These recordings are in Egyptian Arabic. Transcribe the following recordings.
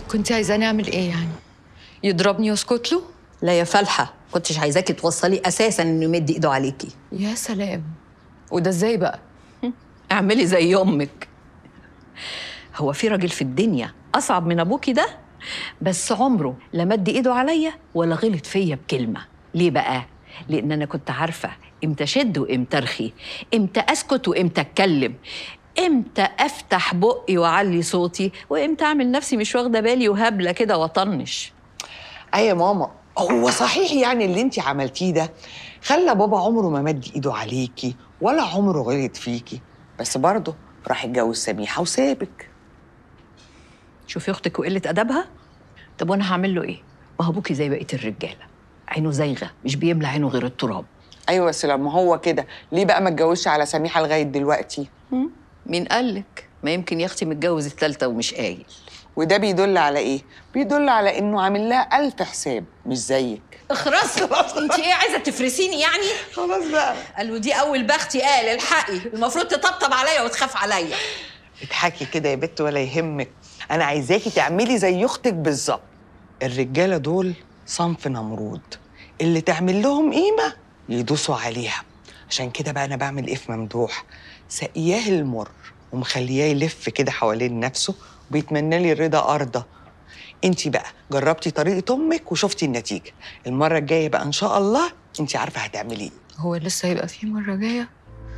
كنت عايزاني اعمل ايه يعني يضربني واسكت له لا يا فالحه كنتش عايزاكي توصلي اساسا انه يمد ايده عليكي يا سلام وده ازاي بقى اعملي زي امك هو في راجل في الدنيا اصعب من ابوكي ده بس عمره لا مد ايده عليا ولا غلط فيا بكلمه ليه بقى لان انا كنت عارفه امتى اشد وامتى ارخي امتى اسكت وامتى اتكلم امتى افتح بقي واعلي صوتي وامتى اعمل نفسي مش واخده بالي وهبله كده واطنش اي يا ماما هو صحيح يعني اللي انت عملتيه ده خلى بابا عمره ما مد ايده عليكي ولا عمره غلط فيكي بس برضه راح يتجوز سميحه وسابك شوفي اختك وقله ادبها طب وانا هعمل له ايه ما هو ابوكي زي بقيه الرجاله عينه زايغه مش بيملى عينه غير التراب ايوه بس لما هو كده ليه بقى ما اتجوزش على سميحه لغايه دلوقتي مين قالك ما يمكن يا اختي متجوز التالتة ومش قايل وده بيدل على ايه بيدل على انه عامل لها الف حساب مش زيك اخرس انت ايه عايزه تفرسيني يعني خلاص بقى قالوا دي اول بختي قال الحقي المفروض تطبطب عليا وتخاف عليا اضحكي كده يا بت ولا يهمك انا عايزاكي تعملي زي اختك بالظبط الرجاله دول صنف نمرود اللي تعمل لهم قيمه يدوسوا عليها عشان كده بقى انا بعمل ايه في ممدوح سقياه المر ومخلياه يلف كده حوالين نفسه وبيتمنى لي الرضا ارضى انت بقى جربتي طريقه امك وشفتي النتيجه المره الجايه بقى ان شاء الله انت عارفه هتعملي ايه هو لسه هيبقى في مره جايه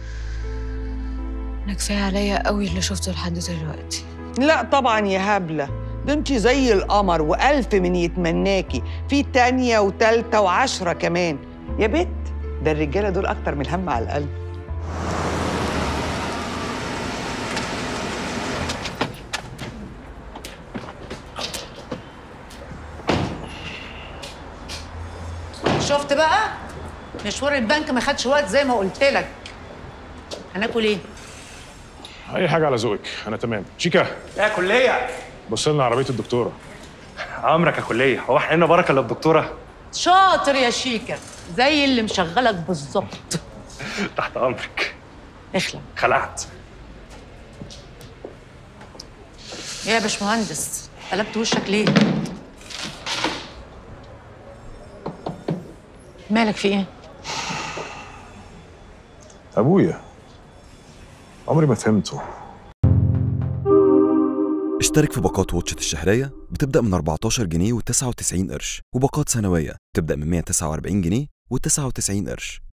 انا كفايه عليا قوي اللي شفته لحد دلوقتي لا طبعا يا هبله ده انت زي القمر والف من يتمناكي في تانية وتالتة وعشرة كمان يا بت ده الرجاله دول اكتر من الهم على القلب شفت بقى مشوار البنك ما خدش وقت زي ما قلت لك هناكل ايه اي حاجه على ذوقك انا تمام شيكا يا كلية بص لنا عربيه الدكتوره عمرك يا كلية هو احنا هنا بركة الا الدكتورة شاطر يا شيكا زي اللي مشغلك بالظبط تحت امرك اخلع خلعت ايه يا باشمهندس قلبت وشك ليه مالك في ايه ابويا عمري ما فهمته اشترك في باقات واتشت الشهرية بتبدأ من 14 جنيه و99 قرش وباقات سنوية بتبدأ من 149 جنيه و99 قرش